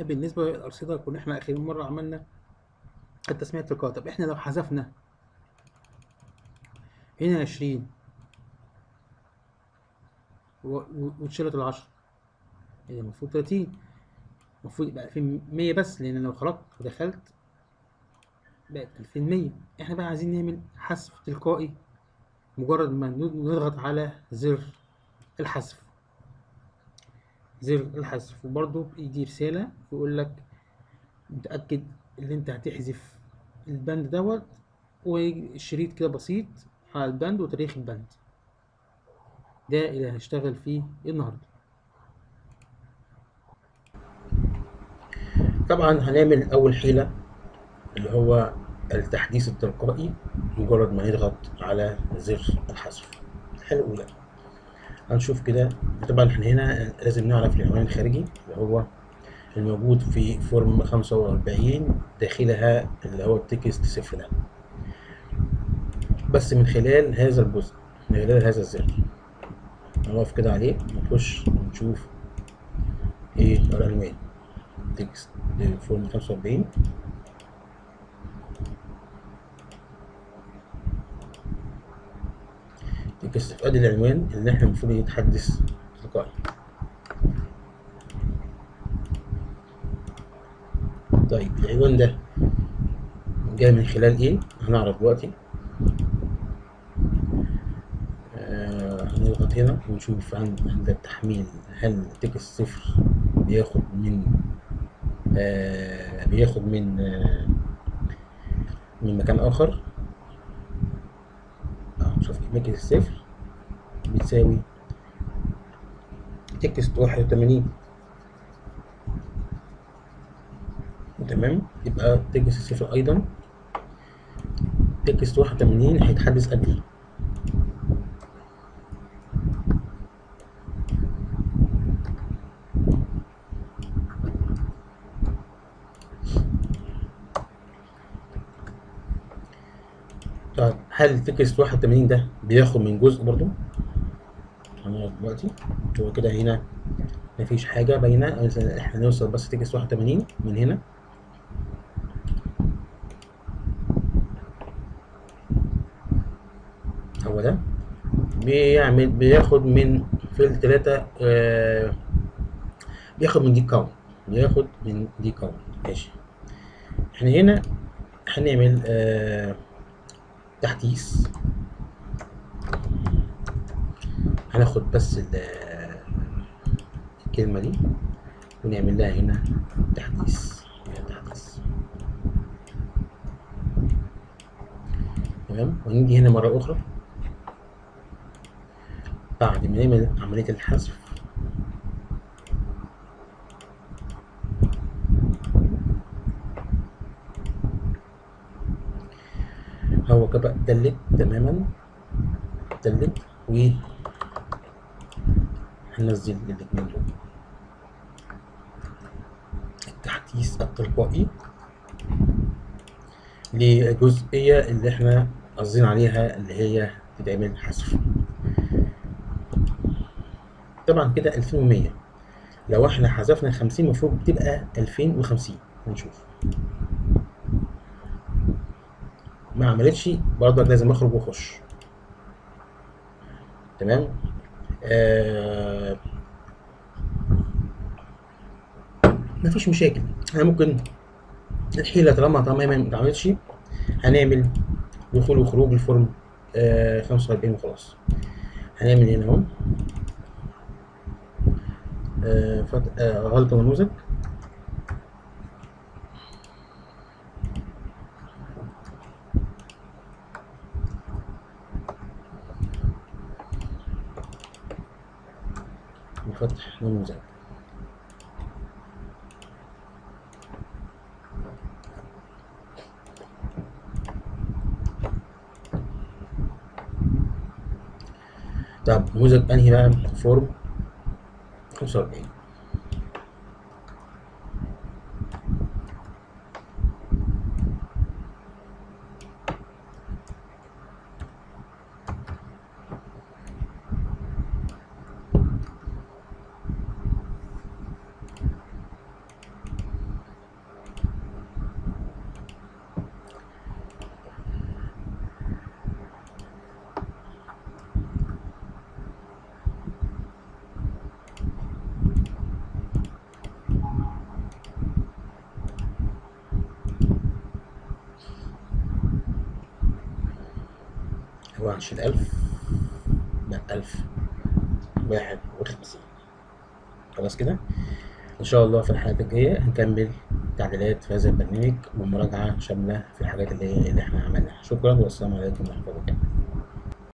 بالنسبة للأرصدة كنا احنا آخر مرة عملنا التسمية التلقائية طب احنا لو حذفنا هنا عشرين و- و- واتشالت العشرة يعني المفروض تلاتين المفروض يبقى ألفين مية بس لأن لو خرجت ودخلت بقت ألفين مية احنا بقى عايزين نعمل حذف تلقائي مجرد ما نضغط على زر الحذف زر الحذف وبرضه يجي رسالة يقول لك متأكد إن أنت هتحذف البند دوت والشريط كده بسيط على البند وتاريخ البند ده اللي هنشتغل فيه النهاردة طبعا هنعمل اول حيلة اللي هو التحديث التلقائي مجرد ما نضغط على زر الحذف الحالة الأولى هنشوف كده طبعا احنا هنا لازم نعرف العنوان الخارجي اللي هو الموجود في فورم 45 داخلها اللي هو التكست صفر ده بس من خلال هذا الجزء من خلال هذا الزر نقف كده عليه ونخش نشوف ايه العنوان تكست فورم 45 تكست ادي العنوان اللي احنا المفروض يتحدث تلقائي طيب العنوان ده جاي من خلال ايه هنعرف دلوقتي آه هنضغط هنا ونشوف عند عند التحميل هل تكست صفر بياخد من آه بياخد من آه من مكان اخر اه شوف كمية الصفر بتساوي تكست واحد وتمانين تمام يبقى تكست صفر ايضا تكست واحد وتمانين هيتحدث قبل طيب هل تكست واحد وتمانين ده بياخد من جزء برضو هنقعد دلوقتي هو كده هنا مفيش حاجة باينة مثلا احنا نوصل بس تكست واحد وتمانين من هنا هو ده بيعمل بياخد من فيل تلاتة آه بياخد من دي كاونت بياخد من دي كاونت ماشي احنا هنا هنعمل آه تحديث هناخد بس ال- الكلمة دي ونعمل لها هنا تحديث هنا تحديث تمام ونيجي هنا مرة أخرى بعد ما نعمل عملية الحذف هو كده دلت تماما دلت و هننزل الاتنين دول التحديث التلقائي للجزئية اللي احنا قاصدين عليها اللي هي تتعمل حذف طبعا كده 2100 لو احنا حذفنا 50 المفروض تبقى 2050 هنشوف ما عملتش برضه لازم اخرج واخش تمام آه مفيش مشاكل احنا ممكن الحيله طالما طالما ما اتعملتش هنعمل دخول وخروج الفورم آه 45 وخلاص هنعمل هنا اهو آه فت... آه غلط نموذج وفتح نموذج طب نموذج انهي بقى فورم 45 وهنشيل ألف لا ألف واحد وخمسين خلاص كده إن شاء الله في الحلقات الجاية هنكمل تعديلات في هذا البرنامج ومراجعة شاملة في الحاجات اللي, اللي احنا عملناها شكرا والسلام عليكم ورحمة الله وبركاته